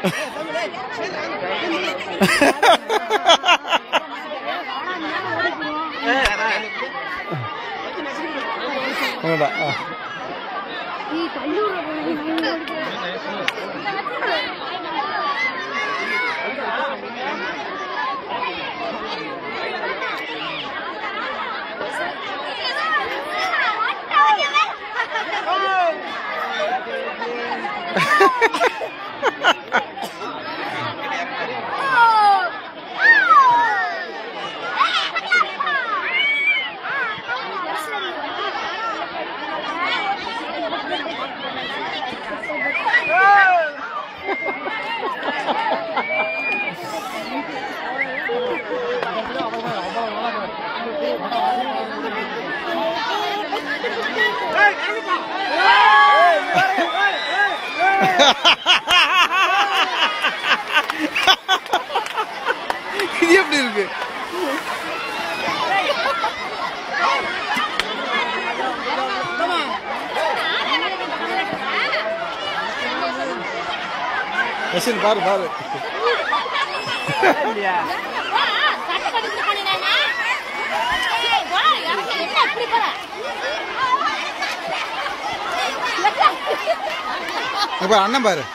வேண்டாம் ஆ இது எப்படி இருக்கு யசின் பாரு பாரு இங்க பாரு அண்ணன் பாரு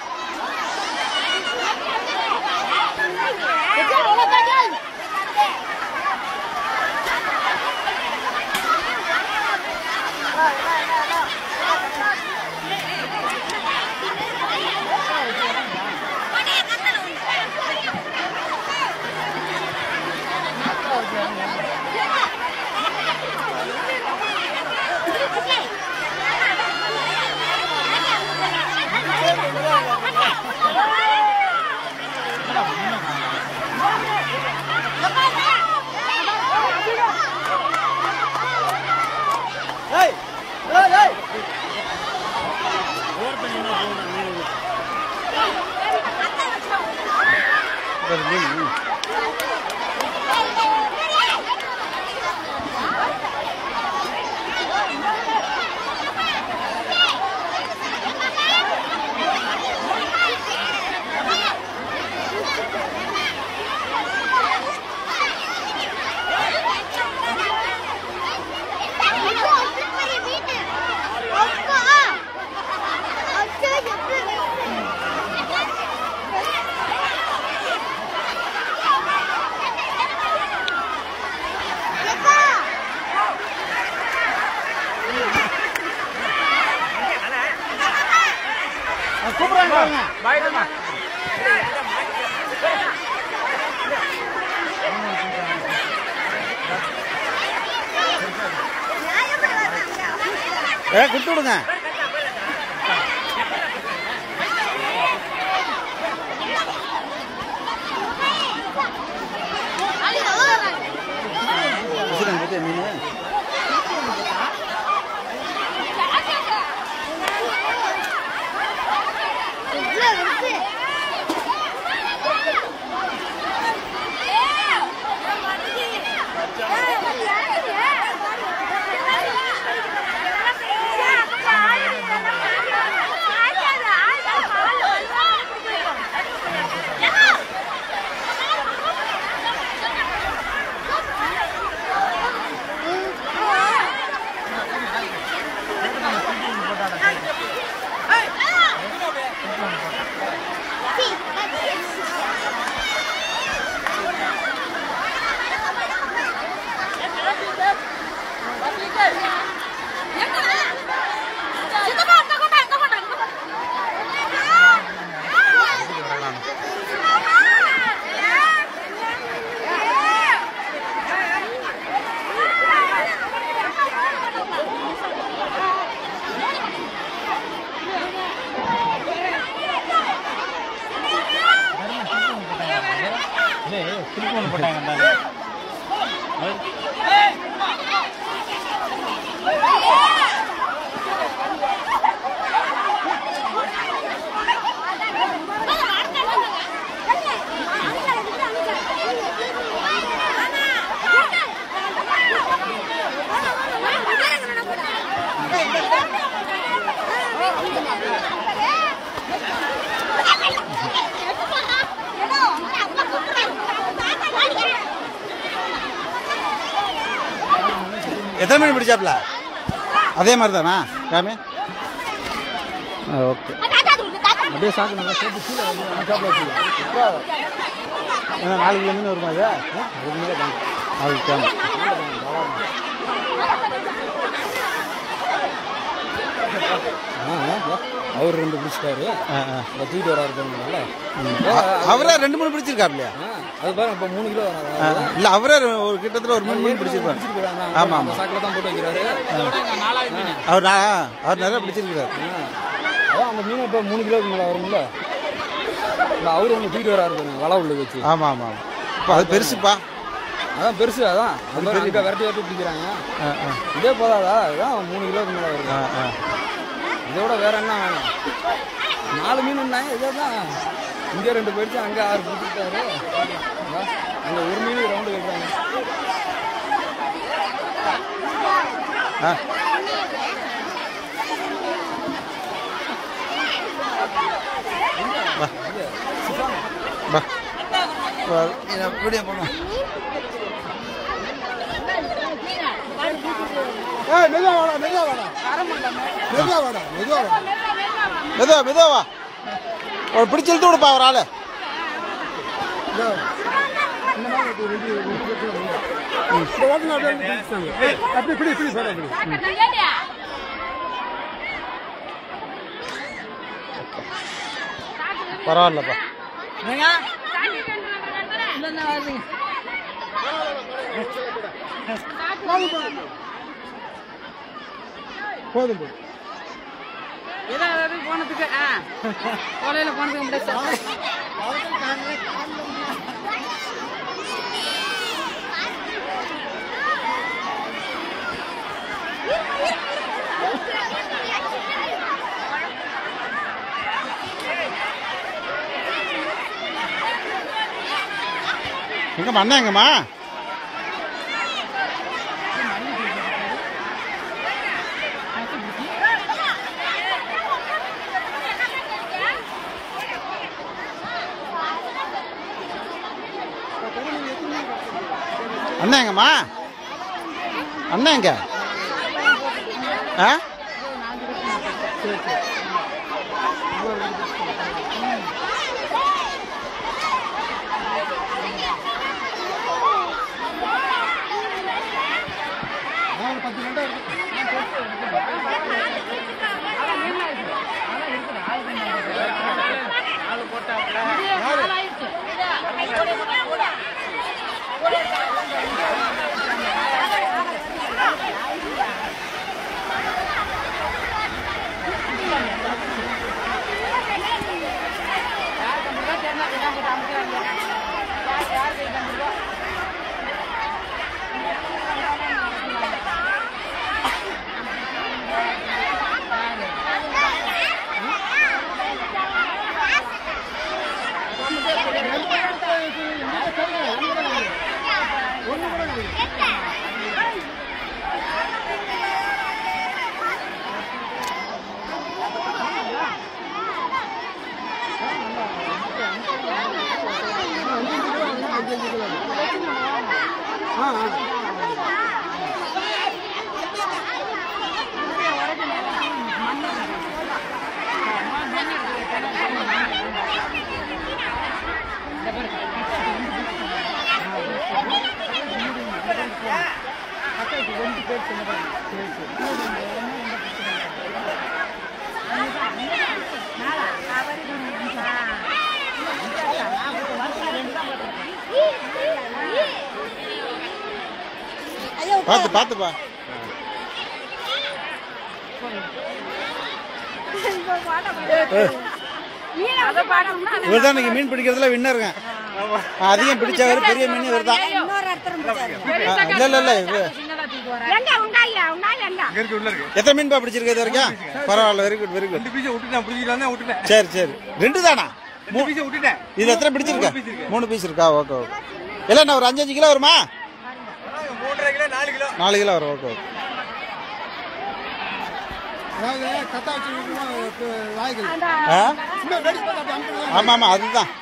பாரு, மீன். ஏ கொடுத்து விடுங்க வச்சுருங்க பத்தியா மீன் ஆ எத்தனை மீன் பிடிச்சாப்ல அதே மாதிரி தானா காமி ஓகே அப்படியே சாக்கு நல்லா சேர்த்து கீழே வந்து நம்ம சாப்பிட வச்சுக்கலாம் ஏன்னா நாலு கிலோ மீன் வருமா இது அதுக்கு மேலே தாங்க நாலு கிலோ அவர் ரெண்டு பிடிச்சிட்டாரு ஆ ஆ இந்த தூக்கிட்டு வராரு பாருங்கல்ல அவரே ரெண்டு மூணு பிடிச்சிருக்காப்லையா அது பாருங்க இப்போ மூணு கிலோ வராது ஆ, இல்ல அவரே ஒரு கிட்டத்தட்ட ஒரு மூணு மீன் பிடிச்சிருப்பாரு ஆமா அந்த ஆமா சாக்கில் தான் போட்டு வைக்கிறாரு அவர் நான் அவர் நிறைய பிடிச்சிருக்கிறார் அதான் அந்த மீன் இப்போ மூணு கிலோக்கு மேலே வரும்ல இல்லை அவரு ஒன்று தூக்கிட்டு வராரு பாருங்க வலை உள்ள வச்சு ஆமா ஆமா ஆமா இப்போ அது பெருசுப்பா அதான் பெருசு அதான் அது மாதிரி அங்கே விரட்டி விரட்டி பிடிக்கிறாங்க ஆ ஆ இதே போதாதா இதுதான் மூணு கிலோக்கு மேலே வருது ஆ ஆ இதோட வேற என்ன வேணும் நாலு மீன் இருந்தாங்க இதே தான் இங்கே ரெண்டு போயிடுச்சு அங்கே ஆறு பிடிச்சிட்டாரு அங்கே ஒரு மீன் ரவுண்டு கட்டுறாங்க ஆ வா வா வா வீடியோ பண்ணுவோம் ஏய் மெதுவா வாடா மெதுவா வாடா மெதுவா வாடா மெதுவா வாடா மெதுவா மெதுவா வா ஒரு பிடிச்சி இழுத்து விடுப்பா ஒரு ஆளு இதோ. இந்த மாதிரி ஒரு ரெண்டு ரெண்டு பேர் வந்து. இந்த ஓட்டுல அப்படியே பிடிச்சிட்டாங்க. அப்படி பிடி பிடி சார் அப்படி பரவாயில்லப்பா போதும் போதும் ஏதாவது போனதுக்கு ஆ கொலையில போனதுக்கு முடியாது எங்கம்மா அண்ணன் எங்கம்மா அண்ணன் எங்கம்மா அண்ணன் எங்க ஆ பத்து ரெண்டா இருக்கு ஆ ஆ பார்த்து பார்த்துப்பா அதை பார்க்கணும்னா இவர் தான் இன்னைக்கு மீன் பிடிக்கிறதுல வின்னருங்க அதிகம் பிடிச்சவர் பெரிய மீன் இவர் தான் இல்ல இல்ல இல்ல இவரு எங்க உண்டாயா உண்டா எங்க எத்தனை மீன் பா பிடிச்சிருக்கு இது வரைக்கும் பரவாயில்ல வெரி குட் வெரி குட் ரெண்டு பீஸை விட்டுட்டேன் பிடிச்சிக்கலாம் விட்டுட்டேன் சரி சரி ரெண்டு தானா மூ- பீஸை விட்டுட்டேன் இது எத்தனை பிடிச்சிருக்கா மூணு பீஸ் இருக்கா ஓகே ஓகே இல்லை நான் ஒரு அஞ்சு அஞ்சு கிலோ வருமா மூன்றரை கிலோ நாலு கிலோ நாலு கிலோ வரும் ஓகே ஓகே அதாவது கத்தா வச்சு வாய்கள் ஆ இன்னும் வெடி பார்த்தா அப்படி அமுக்கணும். ஆமாம் ஆமாம் அதுதான்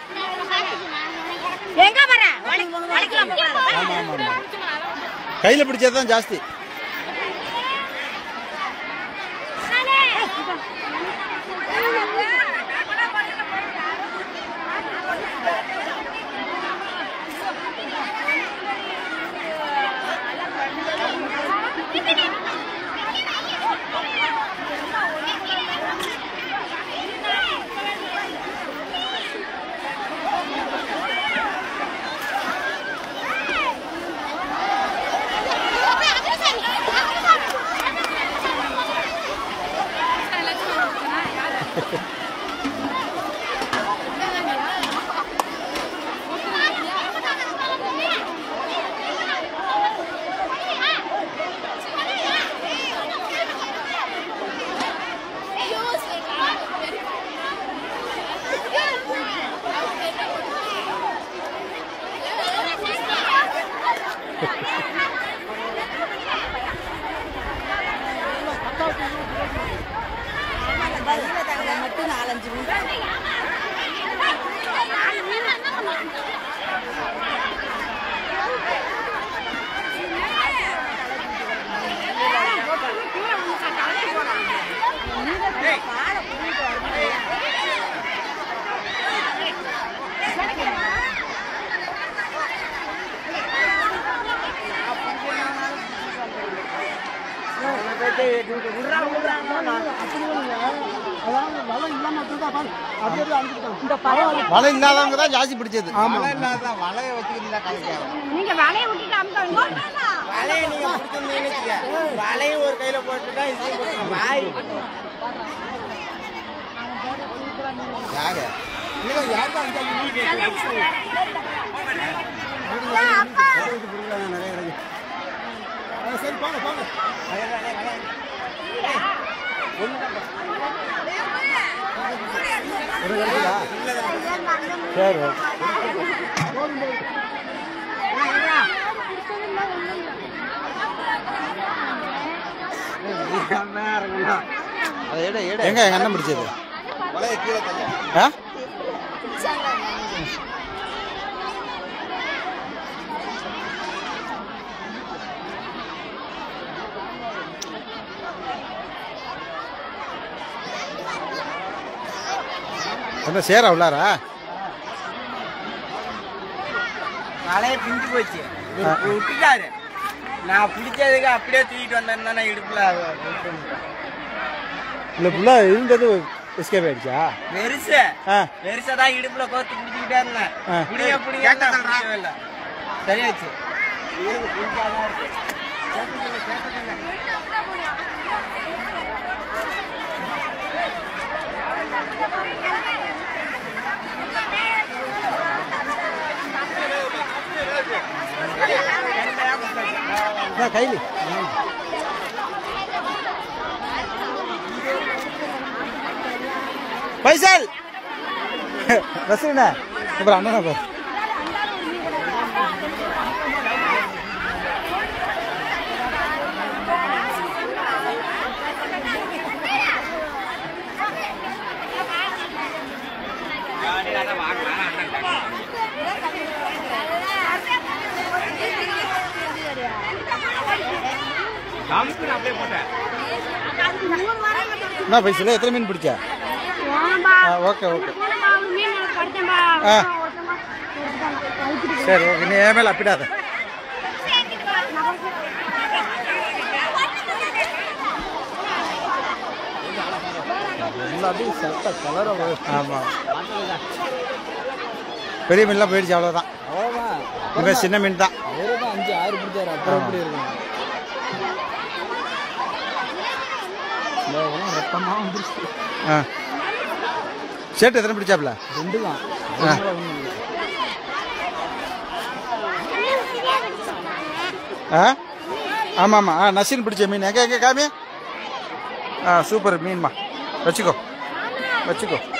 எங்க வர வளைக்கலாம் ஆமாம் ஆமாம் ஆமாம் கையில் பிடிச்சது தான் ஜாஸ்தி அதாவது வலை இல்லாம விட்டுருந்தா பாரு. அப்படியே அப்படியே அனுப்பிட்டாங்க. வலை இல்லாதவங்க தான் ஜாஸ்தி பிடிச்சது ஆமா நீங்க வலைய விட்டுட்டு அமுக்க வலையை நீங்க பிடிச்சிருந்தீங்கன்னு வச்சுக்க. வலையும் ஒரு கையில போட்டுட்டா இதையும் போட்டுக்கணும். வாய் யாரு இல்ல, யாருக்கும் அடிக்காது. ஆ, சரி போங்க போங்க சரி அதை எடு எடு எங்க எங்க அண்ணன் பிடிச்சது வலையை கீழே தள்ளு. ஆ என்ன சேரா உள்ளாரா வலையை பிஞ்சு போச்சு இவரு விட்டுட்டாரு நான் பிடிச்சதுக்கு அப்படியே தூக்கிட்டு வந்தேன்னா இடுப்புல விட்டுட்டேன். இல்லை ஃபுல்லாக இருந்தது எஸ்கேப் ஆயிடுச்சா பெருசு ஆ பெருசா தான் இடுப்புல கோத்து பிடிச்சிக்கிட்டே இருந்தேன் ஆ. புடிங்க புடிங்க பிடிக்கவே இல்லை சரியாச்சு இவருக்கு பிடிக்காதான் இருக்கு என்ன கைலி பைசல் ரசீனா அப்புறம் அண்ணனா பாரு என்ன பைசல் எத்தனை மீன் பிடிச்ச ஆ ஓகே ஓகே ஆ. சரி ஓகே நீ ஏன் மேலே அப்பிடாத எல்லாத்தையும் சட்ட கலரை ஆமாம் பெரிய மீன்லாம் போயிடுச்சு அவ்வளோதான் அவ்வளோதான் இனிமேல் சின்ன மீன் தான் அவரு தான் அஞ்சு ஆறு பிடிச்சாரு அப்புறம் எப்படி இருக்கும் இந்த இதெல்லாம் ரத்தமா வந்துருச்சு ஆ சேட்டு எத்தனை பிடிச்சாப்ல ரெண்டு தான் ஆ. ஆ ஆமாம் ஆமாம் ஆ நசீன் பிடிச்ச மீன் எங்கே எங்கே காமி ஆ சூப்பர் மீன்மா வச்சுக்கோ வச்சுக்கோ